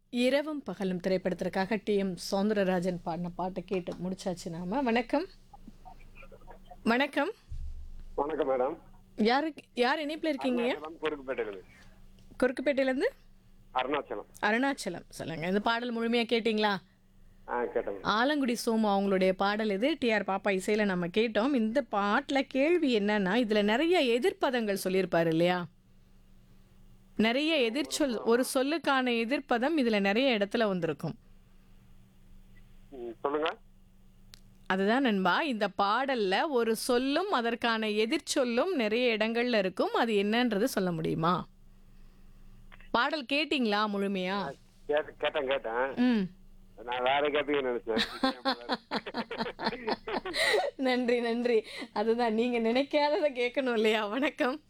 இரவும் பகலும் திரைப்படத்திற்காக டி எம் சௌந்தரராஜன் பாடின பாட்டை கேட்டு முடிச்சாச்சு நாம வணக்கம் வணக்கம் வணக்கம் மேடம் யாரு யார் இணைப்பில் இருக்கீங்க மேடம் குறுக்குப்பேட்டையில குறுக்குப்பேட்டையிலேருந்து அருணாச்சலம் அருணாச்சலம் சொல்லுங்க இந்த பாடல் முழுமையாக கேட்டிங்களா ஆ கேட்டேன் ஆலங்குடி சோமு அவங்களுடைய பாடல் இது டிஆர் பாப்பா இசையில் நம்ம கேட்டோம் இந்த பாட்டில் கேள்வி என்னன்னா இதில் நிறைய எதிர்ப்பதங்கள் சொல்லியிருப்பாரு இல்லையா நிறைய எதிர்ச்சொல் ஒரு சொல்லுக்கான எதிர்ப்பதம் இதில் நிறைய இடத்துல வந்திருக்கும் ம், சொல்லுங்க அதுதான் நண்பா இந்த பாடல்ல ஒரு சொல்லும் அதற்கான எதிர்ச்சொல்லும் நிறைய இடங்கள்ல இருக்கும் அது என்னன்றது சொல்ல முடியுமா பாடல் கேட்டிங்களா முழுமையா கேட்ட- கேட்டேன் கேட்டேன் ம் நான் வேற கேப்பீங்கன்னு நினைச்சேன் நன்றி நன்றி அதுதான் நீங்க நினைக்காததை கேட்கணும் இல்லையா வணக்கம்